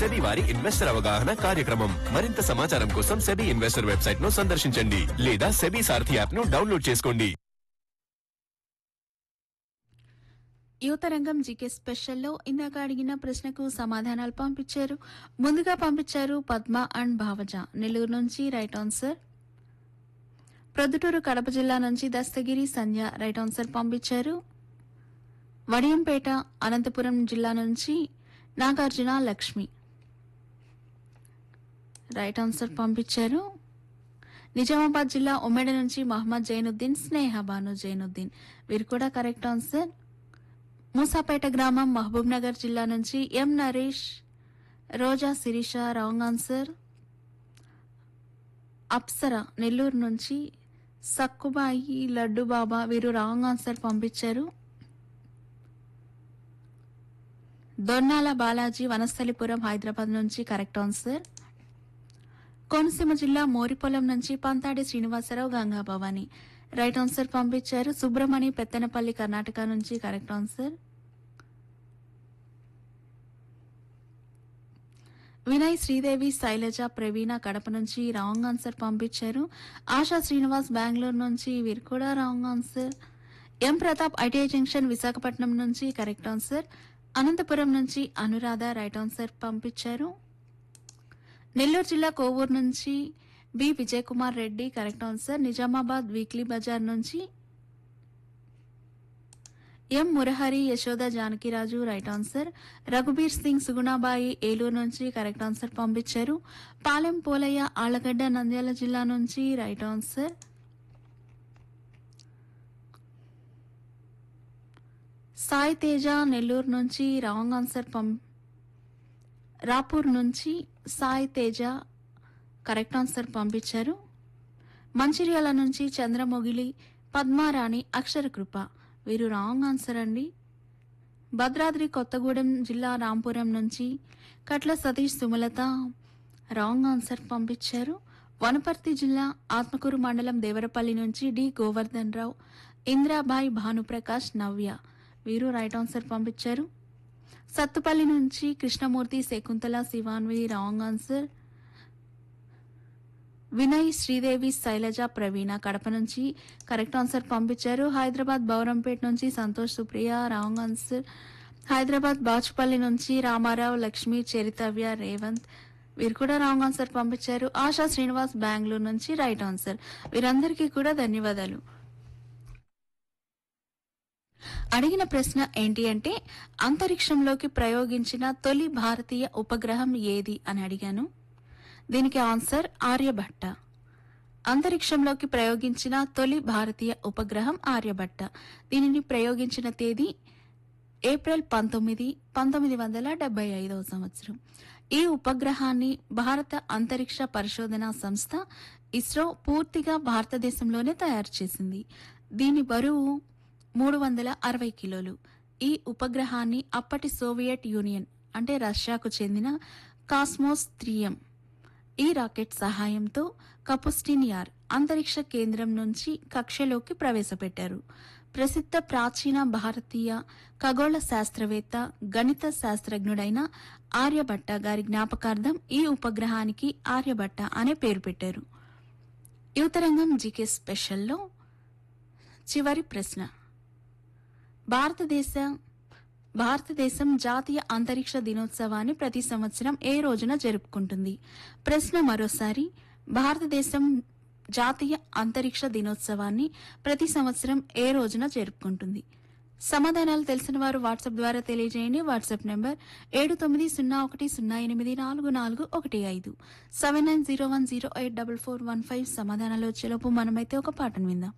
SEBI వారి investor అవగాహన కార్యక్రమం మరింత సమాచారం కోసం సెబీ ఇన్వెస్టర్ వెబ్సైట్ ను సందర్శించండి లేదా సెబీ సారథి యాప్ ను డౌన్లోడ్ చేసుకోండి యువత రంగం జీకే స్పెషల్లో ఇందాక అడిగిన ప్రశ్నకు సమాధానాలు పంపించారు ముందుగా పంపించారు పద్మ అండ్ భావజ నెల్లూరు నుంచి రైట్ ఆన్సర్ ప్రొద్దుటూరు కడప జిల్లా నుంచి దస్తగిరి సంధ్య రైట్ ఆన్సర్ పంపించారు వడియంపేట అనంతపురం జిల్లా నుంచి నాగార్జున లక్ష్మి రైట్ ఆన్సర్ పంపించారు నిజామాబాద్ జిల్లా ఉమ్మడి నుంచి మహమ్మద్ జైనుద్దీన్ స్నేహ బాను జైనుద్దీన్ వీరు కూడా కరెక్ట్ ఆన్సర్ మూసాపేట గ్రామం మహబూబ్ నగర్ జిల్లా నుంచి M Naresh Roja Sirisha wrong answer Apsara Nellore నుంచి సక్కుబాయి లడ్డు బాబా వీరు రాంగ్ ఆన్సర్ పంపించారు దొన్నాల బాలాజీ వనస్థలిపురం హైదరాబాద్ నుంచి కరెక్ట్ ఆన్సర్ కోనసీమ జిల్లా మోరిపొలం నుంచి పంతాడి శ్రీనివాసరావు గంగా భవాని రైట్ ఆన్సర్ పంపించారు సుబ్రమణి పెత్తనపల్లి కర్ణాటక నుంచి కరెక్ట్ ఆన్సర్ వినయ్ శ్రీదేవి శైలజ ప్రవీణ కడప నుంచి రాంగ్ ఆన్సర్ పంపించారు ఆశా శ్రీనివాస్ బెంగళూరు నుంచి వీరు కూడా wrong answer M Pratap ITI junction Visakhapatnam నుంచి కరెక్ట్ ఆన్సర్ అనంతపురం నుంచి అనురాధ రైట్ ఆన్సర్ పంపించారు నెల్లూరు జిల్లా కోవూరు నుంచి B Vijay Kumar Reddy correct answer Nizamabad weekly bazaar నుంచి M Murahari Yashoda Janakiraju right answer Raghubir Singh Sugunabai Eluru నుంచి కరెక్ట్ ఆన్సర్ పంపించారు పాలెం పోలయ్య ఆళ్లగడ్డ నంద్యాల జిల్లా నుంచి రైట్ ఆన్సర్ సాయి తేజ నెల్లూరు నుంచి రాంగ్ ఆన్సర్ పం రాపూర్ నుంచి సాయి తేజ కరెక్ట్ ఆన్సర్ పంపించారు మంచిర్యాల నుంచి చంద్రమొగిలి పద్మారాణి అక్షర కృప వీరు రాంగ్ ఆన్సర్ అండి భద్రాద్రి కొత్తగూడెం జిల్లా రాంపురం నుంచి కట్ల సతీష్ సుమలత రాంగ్ ఆన్సర్ పంపించారు వనపర్తి జిల్లా ఆత్మకూరు మండలం దేవరపల్లి నుంచి డి గోవర్ధన్ రావు ఇంద్రాబాయి భానుప్రకాష్ నవ్య వీరు రైట్ ఆన్సర్ పంపించారు సత్తుపల్లి నుంచి కృష్ణమూర్తి శకుంతల శివాన్వి రాంగ్ ఆన్సర్ వినయ్ శ్రీదేవి శైలజ ప్రవీణ కడప నుంచి కరెక్ట్ ఆన్సర్ పంపించారు హైదరాబాద్ బౌరంపేట నుంచి సంతోష్ సుప్రియ రాంగ్ ఆన్సర్ హైదరాబాద్ బాచుపల్లి నుంచి రామారావు లక్ష్మి చరితవ్య రేవంత్ వీరు కూడా రాంగ్ ఆన్సర్ పంపించారు ఆశా శ్రీనివాస్ బెంగళూరు నుంచి రైట్ ఆన్సర్ వీరందరికీ కూడా ధన్యవాదాలు అడిగిన ప్రశ్న ఏంటి అంటే అంతరిక్షంలోకి ప్రయోగించిన తొలి భారతీయ ఉపగ్రహం ఏది అని అడిగాను దీనికి ఆన్సర్ ఆర్యభట్ట అంతరిక్షంలోకి ప్రయోగించిన తొలి భారతీయ ఉపగ్రహం ఆర్యభట్ట దీనిని ప్రయోగించిన తేదీ ఏప్రిల్ పంతొమ్మిది పంతొమ్మిది వందల డెబ్బై ఐదవ సంవత్సరం ఈ ఉపగ్రహాన్ని భారత అంతరిక్ష పరిశోధన సంస్థ ఇస్రో పూర్తిగా భారతదేశంలోనే తయారు చేసింది దీని బరువు మూడు వందల అరవై కిలోలు ఈ ఉపగ్రహాన్ని అప్పటి సోవియట్ యూనియన్ అంటే రష్యాకు చెందిన కాస్మోస్ త్రియం ఈ రాకెట్ సహాయంతో కపుస్టిన్ యార్ అంతరిక్ష కేంద్రం నుంచి కక్షలోకి ప్రవేశపెట్టారు ప్రసిద్ధ ప్రాచీన భారతీయ ఖగోళ శాస్త్రవేత్త గణిత శాస్త్రజ్ఞుడైన ఆర్యభట్ట గారి జ్ఞాపకార్థం ఈ ఉపగ్రహానికి ఆర్యభట్ట అనే పేరు పెట్టారు యువతరంగం జీకే స్పెషల్లో చివరి ప్రశ్న భారతదేశ భారతదేశం జాతీయ అంతరిక్ష దినోత్సవాన్ని ప్రతి సంవత్సరం ఏ రోజున జరుపుకుంటుంది ప్రశ్న మరోసారి భారతదేశం జాతీయ అంతరిక్ష దినోత్సవాన్ని ప్రతి సంవత్సరం ఏ రోజున జరుపుకుంటుంది సమాధానాలు తెలిసిన వారు వాట్సాప్ ద్వారా తెలియజేయండి వాట్సాప్ నెంబర్ ఏడు తొమ్మిది సున్నా ఒకటి సున్నా ఎనిమిది నాలుగు నాలుగు ఒకటి ఐదు seven nine zero one zero eight double four one five సమాధానాలు వచ్చేలోపు మనమైతే ఒక పాటను విందాం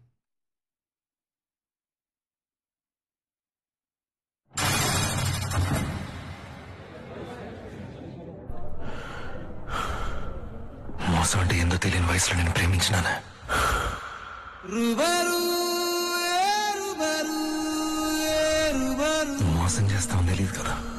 మోసం అంటే ఏందో తెలియని వయసులో నేను ప్రేమించినాను మోసం చేస్తామని తెలియదు కదా